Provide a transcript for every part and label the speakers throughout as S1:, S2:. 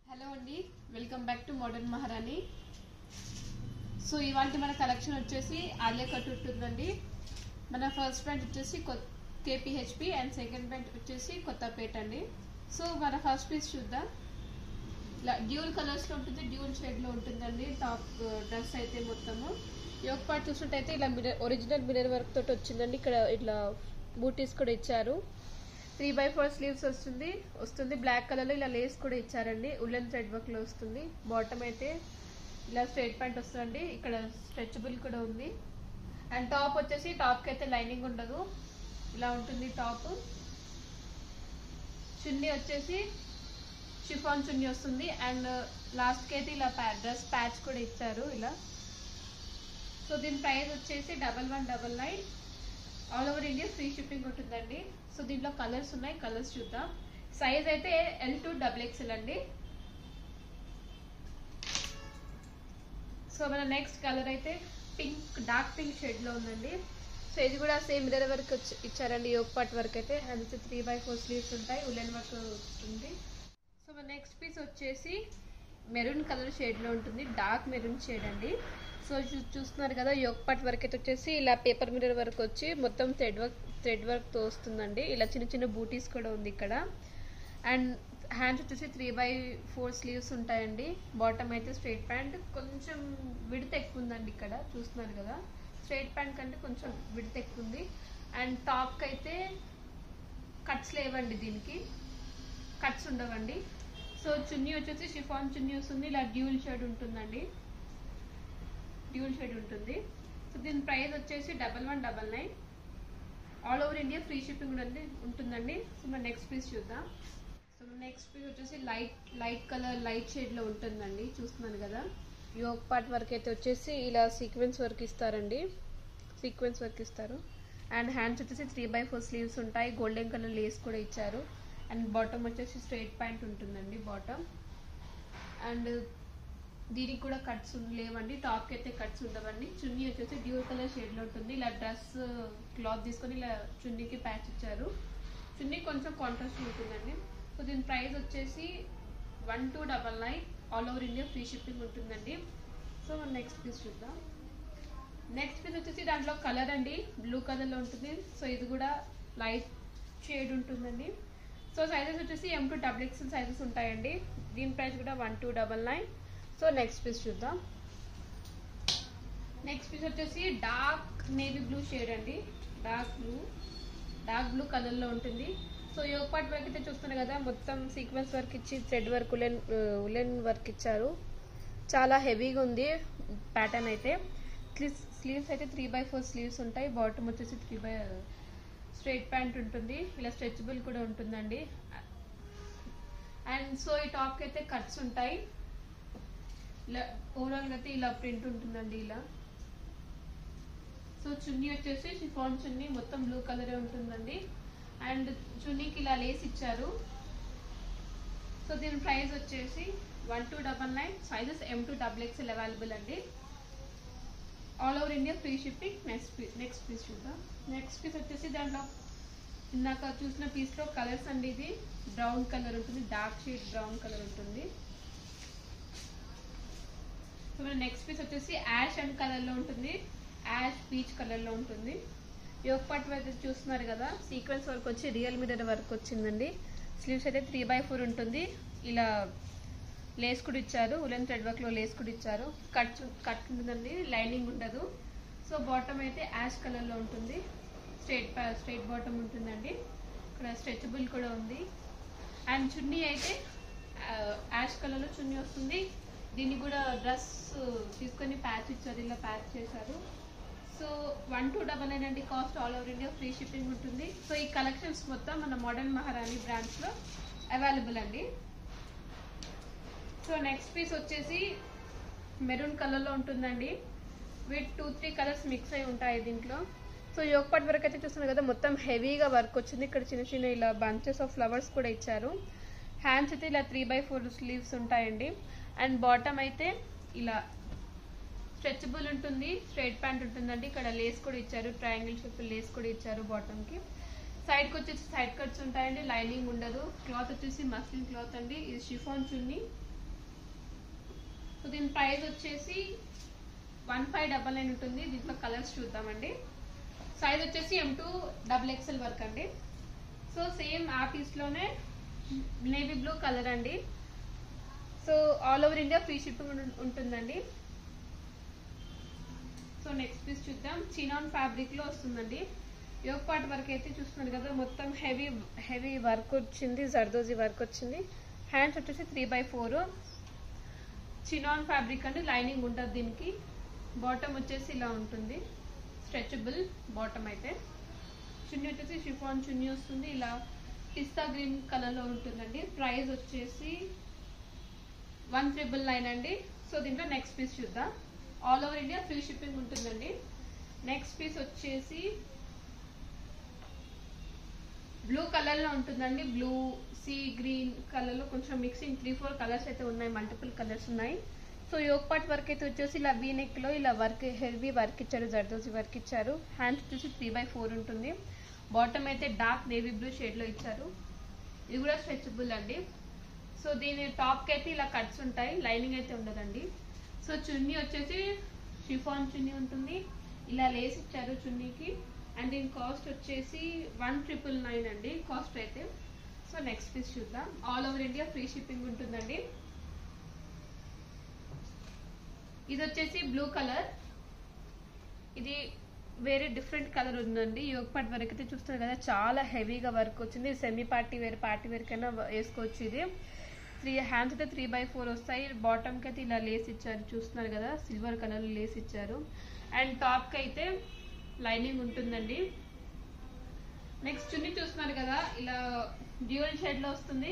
S1: hello అండి welcome back to modern Maharani so ఇవాళ మన కలెక్షన్ వచ్చేసి ఆలియా కట్ ఉంటుందండి మన ఫస్ట్ ప్యాంట్ వచ్చేసి కేపీహెచ్పి అండ్ సెకండ్ ప్యాంట్ వచ్చేసి కొత్తపేట అండి సో మన ఫస్ట్ పీస్ చూద్దాం ఇలా డ్యూల్ కలర్స్లో ఉంటుంది డ్యూల్ షేడ్లో ఉంటుందండి టాప్ డ్రెస్ అయితే మొత్తము యోగ పార్ట్ చూసినట్టయితే ఇలా మిరర్ ఒరిజినల్ మిరర్ వర్క్ తోటి వచ్చిందండి ఇక్కడ ఇట్లా బూటీస్ కూడా ఇచ్చారు త్రీ బై ఫోర్ స్లీవ్స్ వస్తుంది వస్తుంది బ్లాక్ కలర్లో ఇలా లేస్ కూడా ఇచ్చారండి ఉల్లెన్ థ్రెడ్ వర్క్లో వస్తుంది బాటమ్ అయితే ఇలా స్ట్రైట్ ప్యాంట్ వస్తుందండి ఇక్కడ స్ట్రెచబుల్ కూడా ఉంది అండ్ టాప్ వచ్చేసి టాప్కి అయితే లైనింగ్ ఉండదు ఇలా ఉంటుంది టాప్ చున్నీ వచ్చేసి షిఫాన్ చున్నీ వస్తుంది అండ్ లాస్ట్కి అయితే ఇలా డ్రెస్ ప్యాచ్ కూడా ఇచ్చారు ఇలా సో దీని ప్రైస్ వచ్చేసి double one double nine all over India free shipping ఉంటుందండి సో దీంట్లో కలర్స్ ఉన్నాయి కలర్స్ చూద్దాం సైజ్ అయితే ఎల్ టు డబుల్ ఎక్స్ఎల్ అండి సో మన నెక్స్ట్ కలర్ అయితే పింక్ డార్క్ పింక్ షేడ్లో ఉందండి సో ఇది కూడా సేమ్ మిరర్ వర్క్ ఇచ్చారండి యోగ్ పార్ట్ వర్క్ అయితే hands three by four sleeves ఉంటాయి ఉలెన్ వర్క్ ఉంటుంది సో మన నెక్స్ట్ పీస్ వచ్చేసి మెరూన్ కలర్ షేడ్లో ఉంటుంది డార్క్ మెరూన్ షేడ్ అండి సో చూస్తున్నారు కదా యోగ్ పార్ట్ వర్క్ అయితే వచ్చేసి ఇలా పేపర్ మిరర్ వర్క్ వచ్చి మొత్తం థ్రెడ్ వర్క్ థ్రెడ్ వర్క్తో వస్తుందండి ఇలా చిన్న చిన్న బూటీస్ కూడా ఉంది ఇక్కడ అండ్ హ్యాండ్స్ వచ్చేసి త్రీ బై ఫోర్ స్లీవ్స్ ఉంటాయండి బాటమ్ అయితే స్ట్రైట్ ప్యాంట్ కొంచెం విడత ఎక్కువ ఉందండి ఇక్కడ చూస్తున్నారు కదా స్ట్రైట్ ప్యాంట్ కంటే కొంచెం విడత ఎక్కువ ఉంది అండ్ టాప్కి అయితే కట్స్ లేవండి దీనికి కట్స్ ఉండవండి సో చున్నీ వచ్చేసి షిఫాన్ చున్నీ వస్తుంది ఇలా డ్యూల్ షేడ్ ఉంటుందండి డ్యూల్ షేడ్ ఉంటుంది సో దీని ప్రైస్ వచ్చేసి double one double nine all over India free shipping ఉంటుంది ఉంటుందండి సో మన నెక్స్ట్ పీస్ చూద్దాం సో నెక్స్ట్ పీస్ వచ్చేసి లైట్ లైట్ కలర్ లైట్ షేడ్లో ఉంటుందండి చూస్తున్నాను కదా యోగ్ పార్ట్ వర్క్ అయితే వచ్చేసి ఇలా సీక్వెన్స్ వర్క్ ఇస్తారండి సీక్వెన్స్ వర్క్ ఇస్తారు అండ్ హ్యాండ్స్ వచ్చేసి త్రీ బై ఫోర్ స్లీవ్స్ ఉంటాయి గోల్డెన్ కలర్ లేస్ కూడా ఇచ్చారు అండ్ బాటమ్ వచ్చేసి స్ట్రైట్ ప్యాంట్ ఉంటుందండి బాటమ్ అండ్ దీనికి కూడా కట్స్ లేవండి టాప్కి అయితే కట్స్ ఉండవండి చున్నీ వచ్చేసి డ్యూర్ కలర్ షేడ్లో ఉంటుంది ఇలా డ్రెస్ క్లాత్ తీసుకొని ఇలా చున్నీకి ప్యాచ్ ఇచ్చారు చున్నీ కొంచెం కాంట్రాస్ట్ ఉంటుందండి సో దీని ప్రైస్ వచ్చేసి one two double nine all over India free shipping ఉంటుందండి సో మనం నెక్స్ట్ పీస్ చూద్దాం నెక్స్ట్ పీస్ వచ్చేసి దాంట్లో కలర్ అండి బ్లూ కలర్లో ఉంటుంది సో ఇది కూడా లైట్ షేడ్ ఉంటుందండి సో సైజెస్ వచ్చేసి M to double XL sizes ఉంటాయండి దీని ప్రైస్ కూడా one two double nine so next piece చూద్దాం నెక్స్ట్ పీస్ వచ్చేసి డార్క్ నేవీ బ్లూ షేడ్ అండి డార్క్ బ్లూ డార్క్ బ్లూ కలర్లో ఉంటుంది సో యోగ్ పార్ట్ వర్క్ అయితే చూస్తున్నారు కదా మొత్తం సీక్వెన్స్ వర్క్ ఇచ్చి thread work woollen woollen work ఇచ్చారు చాలా హెవీగా ఉంది ప్యాటర్న్ అయితే స్లీవ్స్ అయితే త్రీ బై ఫోర్ స్లీవ్స్ ఉంటాయి బాటమ్ వచ్చేసి త్రీ బై స్ట్రైట్ ప్యాంట్ ఉంటుంది ఇలా స్ట్రెచబుల్ కూడా ఉంటుందండి అండ్ సో ఈ టాప్కి అయితే కట్స్ ఉంటాయి ఇలా ఓవరాల్గా అయితే ఇలా ప్రింట్ ఉంటుందండి ఇలా సో చున్నీ వచ్చేసి షిఫాన్ చున్నీ మొత్తం బ్లూ కలరే ఉంటుందండి అండ్ చున్నీకి ఇలా లేస్ ఇచ్చారు సో దీని ప్రైస్ వచ్చేసి one two double nine sizes M to double XL available అండి all over India free shipping next piece next piece చూద్దాం నెక్స్ట్ పీస్ వచ్చేసి దాంట్లో ఇందాక చూసిన పీస్లో కలర్స్ అండి ఇది బ్రౌన్ కలర్ ఉంటుంది డార్క్ షేడ్ బ్రౌన్ కలర్ ఉంటుంది సో మన నెక్స్ట్ పీస్ వచ్చేసి యాష్ అండ్ కలర్లో ఉంటుంది యాష్ పీచ్ కలర్లో ఉంటుంది యోగ్ పార్ట్ అయితే చూస్తున్నారు కదా సీక్వెన్స్ వర్క్ వచ్చి రియల్ మిరర్ వర్క్ వచ్చిందండి స్లీవ్స్ అయితే త్రీ బై ఫోర్ ఉంటుంది ఇలా లేస్ కూడా ఇచ్చారు ఉలెన్ థ్రెడ్ వర్క్లో లేస్ కూడా ఇచ్చారు కట్ కట్ ఉంటుందండి లైనింగ్ ఉండదు సో బాటమ్ అయితే యాష్ కలర్లో ఉంటుంది స్ట్రైట్ స్ట్రైట్ బాటమ్ ఉంటుందండి ఇక్కడ స్ట్రెచబుల్ కూడా ఉంది అండ్ చున్నీ అయితే యాష్ కలర్లో చున్నీ వస్తుంది దీన్ని కూడా డ్రెస్ తీసుకొని ప్యాచ్ ఇచ్చారు ఇలా ప్యాచ్ చేశారు so one two double nine అండి cost all over India free shipping ఉంటుంది సో ఈ కలెక్షన్స్ మొత్తం మన మోడర్న్ మహారాణి బ్రాండ్స్లో అవైలబుల్ అండి సో నెక్స్ట్ పీస్ వచ్చేసి మెరూన్ కలర్లో ఉంటుందండి with two three colours mix అయి ఉంటాయి దీంట్లో సో యోగపాట్ వర్క్ అయితే చూస్తున్నారు కదా మొత్తం హెవీగా వర్క్ వచ్చింది ఇక్కడ చిన్న చిన్న ఇలా బంచెస్ ఆఫ్ ఫ్లవర్స్ కూడా ఇచ్చారు హ్యాండ్స్ అయితే ఇలా త్రీ బై ఫోర్ స్లీవ్స్ ఉంటాయండి అండ్ బాటమ్ అయితే ఇలా స్ట్రెచబుల్ ఉంటుంది స్ట్రైట్ ప్యాంట్ ఉంటుందండి ఇక్కడ లేస్ కూడా ఇచ్చారు ట్రయాంగిల్ షేప్ లేస్ కూడా ఇచ్చారు బాటమ్కి సైడ్కి వచ్చేసి సైడ్ కట్స్ ఉంటాయండి లైనింగ్ ఉండదు క్లాత్ వచ్చేసి మస్లిన్ క్లాత్ అండి ఇది షిఫాన్ చున్నీ సో దీని ప్రైస్ వచ్చేసి వన్ ఫైవ్ డబల్ నైన్ ఉంటుంది దీంట్లో కలర్స్ చూద్దామండి సైజ్ వచ్చేసి M to double XL work అండి సో సేమ్ ఆ పీస్లోనే నేవీ బ్లూ కలర్ అండి so all over India free shipping ఉంటుందండి సో నెక్స్ట్ పీస్ చూద్దాం చినాన్ ఫ్యాబ్రిక్ లో వస్తుందండి యోగ్ పార్ట్ వర్క్ అయితే చూస్తున్నారు కదా మొత్తం హెవీ హెవీ వర్క్ వచ్చింది జర్దోజీ వర్క్ వచ్చింది హ్యాండ్స్ వచ్చేసి three by four chinon fabric అండి లైనింగ్ ఉంటుంది దీనికి బాటమ్ వచ్చేసి ఇలా ఉంటుంది స్ట్రెచబుల్ బాటమ్ అయితే చున్నీ వచ్చేసి షిఫాన్ చున్నీ వస్తుంది ఇలా పిస్తా గ్రీన్ కలర్లో ఉంటుందండి ప్రైస్ వచ్చేసి వన్ ట్రిపుల్ నైన్ అండి సో దీంట్లో నెక్స్ట్ పీస్ చూద్దాం all over India free shipping ఉంటుందండి నెక్స్ట్ పీస్ వచ్చేసి బ్లూ కలర్లో ఉంటుందండి బ్లూ సీ గ్రీన్ కలర్లో కొంచెం మిక్సింగ్ త్రీ ఫోర్ కలర్స్ అయితే ఉన్నాయి మల్టిపుల్ కలర్స్ ఉన్నాయి సో యోగ్ పార్ట్ వర్క్ అయితే వచ్చేసి ఇలా వీ నెక్లో ఇలా వర్క్ హెవీ వర్క్ ఇచ్చారు జర్దోసి వర్క్ ఇచ్చారు హ్యాండ్స్ వచ్చేసి త్రీ బై ఫోర్ ఉంటుంది బాటమ్ అయితే డార్క్ నేవీ బ్లూ షేడ్లో ఇచ్చారు ఇది కూడా స్ట్రెచబుల్ అండి సో దీని టాప్కి అయితే ఇలా కట్స్ ఉంటాయి లైనింగ్ అయితే ఉండదండి సో చున్నీ వచ్చేసి షిఫాన్ చున్నీ ఉంటుంది ఇలా లేస్ ఇచ్చారు చున్నీకి అండ్ దీని కాస్ట్ వచ్చేసి వన్ ట్రిపుల్ నైన్ అండి కాస్ట్ అయితే సో నెక్స్ట్ పీస్ చూద్దాం all over India free shipping ఉంటుందండి ఇది వచ్చేసి బ్లూ కలర్ ఇది వేరే డిఫరెంట్ కలర్ ఉందండి యోగ్ పార్ట్ వరకు అయితే చూస్తున్నారు కదా చాలా హెవీగా వర్క్ వచ్చింది semi party wear party wear కైనా వేసుకోవచ్చు ఇది త్రీ హ్యాండ్స్ అయితే త్రీ బై ఫోర్ వస్తాయి బాటమ్కి అయితే ఇలా లేస్ ఇచ్చారు చూస్తున్నారు కదా సిల్వర్ కలర్ లేస్ ఇచ్చారు అండ్ టాప్కి అయితే లైనింగ్ ఉంటుందండి నెక్స్ట్ చున్నీ చూస్తున్నారు కదా ఇలా డ్యూయల్ షేడ్లో వస్తుంది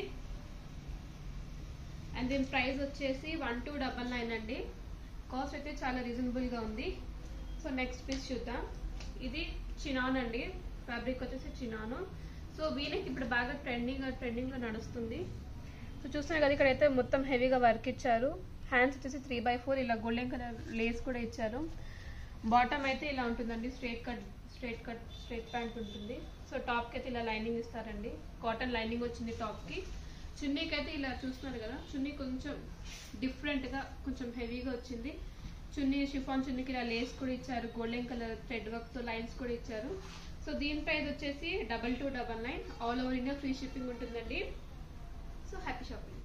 S1: అండ్ దీని ప్రైస్ వచ్చేసి వన్ టూ డబల్ నైన్ అండి కాస్ట్ అయితే చాలా రీజనబుల్గా ఉంది సో నెక్స్ట్ పీస్ చూద్దాం ఇది చినాన్ అండి ఫ్యాబ్రిక్ వచ్చేసి చినాను సో వీళ్ళకి ఇప్పుడు బాగా ట్రెండింగ్ ట్రెండింగ్లో నడుస్తుంది సో చూస్తున్నారు కదా ఇక్కడ అయితే మొత్తం హెవీగా వర్క్ ఇచ్చారు హ్యాండ్స్ వచ్చేసి త్రీ బై ఫోర్ ఇలా గోల్డెన్ కలర్ లేస్ కూడా ఇచ్చారు బాటమ్ అయితే ఇలా ఉంటుందండి straight cut straight cut straight pant ఉంటుంది సో టాప్కి అయితే ఇలా లైనింగ్ ఇస్తారండి కాటన్ లైనింగ్ వచ్చింది టాప్కి చున్నీకి అయితే ఇలా చూస్తున్నారు కదా చున్నీ కొంచెం డిఫరెంట్గా కొంచెం హెవీగా వచ్చింది చున్నీ షిఫాన్ చున్నీకి ఇలా లేస్ కూడా ఇచ్చారు గోల్డెన్ కలర్ థ్రెడ్ వర్క్తో లైన్స్ కూడా ఇచ్చారు సో దీని ప్రైస్ వచ్చేసి double two double nine all over India free shipping ఉంటుందండి సో హ్యాపీ షాపింగ్